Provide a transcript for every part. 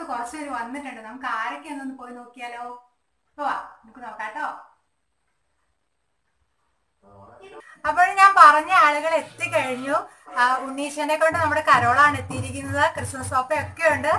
കുറച്ച് പേര് വന്നിട്ടുണ്ട് നമുക്ക് ആരൊക്കെയാണെന്ന് പോയി നോക്കിയാലോ പോവാ നമുക്ക് നോക്കാട്ടോ അപ്പോൾ ഞാൻ പറഞ്ഞ ആളുകൾ എത്തിക്കഴിഞ്ഞു ആ, ഉണ്ണീശനെ കൊണ്ട് നമ്മുടെ കരോളാണ് എത്തിയിരിക്കുന്നത് ക്രിസ്മസ് സോപ്പയൊക്കെ ഉണ്ട്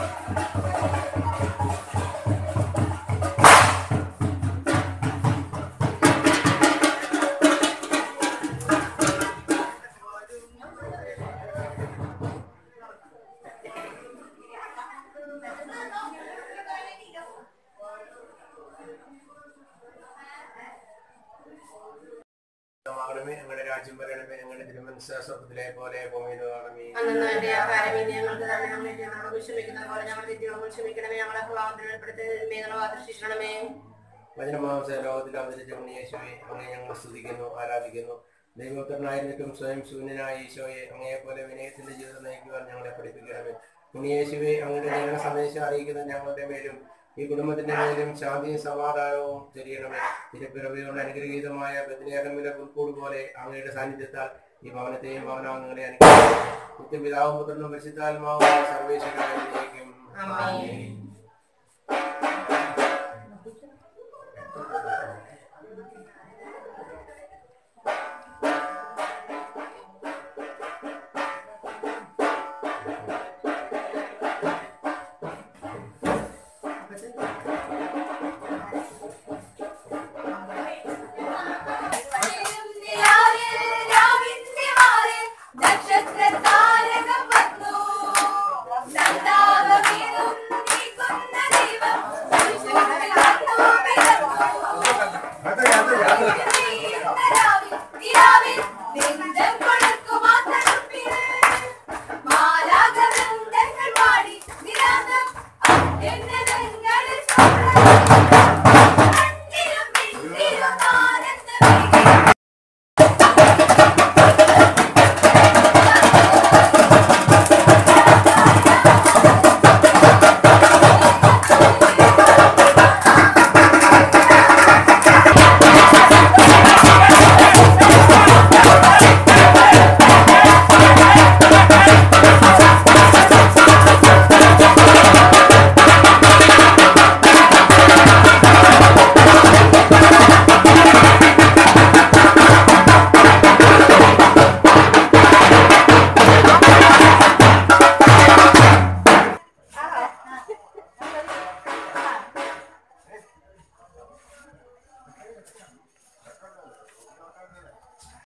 ആകണമേ ഞങ്ങളുടെ രാജ്യം വരണമേ ഞങ്ങളുടെ തിരുമനസ് സ്വർഗത്തിലെ പോലെ ഭൂമിയിലും ആകണമേ അന്നു വേണ്ട ആഹാരം ഇനി ഞങ്ങൾക്ക് തന്നെ ഞങ്ങളെ ഞങ്ങളോട് ക്ഷമിക്കുന്നത് പോലെ ഞങ്ങളുടെ തെറ്റുകളോട് ക്ഷമിക്കണമേ ഞങ്ങളെ പ്രഭാവത്തിൽ ഏർപ്പെടുത്തി മേഖല ആദർശിക്കണമേ വചനമാംസ ലോകത്തിൽ അവതരിച്ച ഉണ്ണിയേശുവെ അങ്ങേ ഞങ്ങൾ സ്തുതിക്കുന്നു ആരാധിക്കുന്നു ദൈവോത്തരനായിരുന്നിട്ടും സ്വയം ശൂന്യനായ ഈശോയെ അങ്ങയെ പോലെ വിനയത്തിന്റെ ജീവിതം നയിക്കുവാൻ ഞങ്ങളെ പഠിപ്പിക്കണമേ ഉണ്ണിയേശുവെ അങ്ങയുടെ ജനന സന്ദേശം അറിയിക്കുന്ന ഞങ്ങളുടെ മേലും ഈ കുടുംബത്തിന്റെ മേലും ശാന്തിയും സമാധാനവും ചെറിയണമേ തിരുപ്പിറവിയുള്ള അനുഗ്രഹീതമായ ബദ്രേഹമിലെ പുൽക്കൂട് പോലെ അങ്ങയുടെ സാന്നിധ്യത്താൽ ഈ ഭവനത്തെയും ഭവനാംഗങ്ങളെ അനുഗ്രഹിക്കും നിത്യപിതാവും പുത്രനും പരിശുദ്ധാത്മാവും സർവേശ്വരനായിരിക്കും ആമേൻ.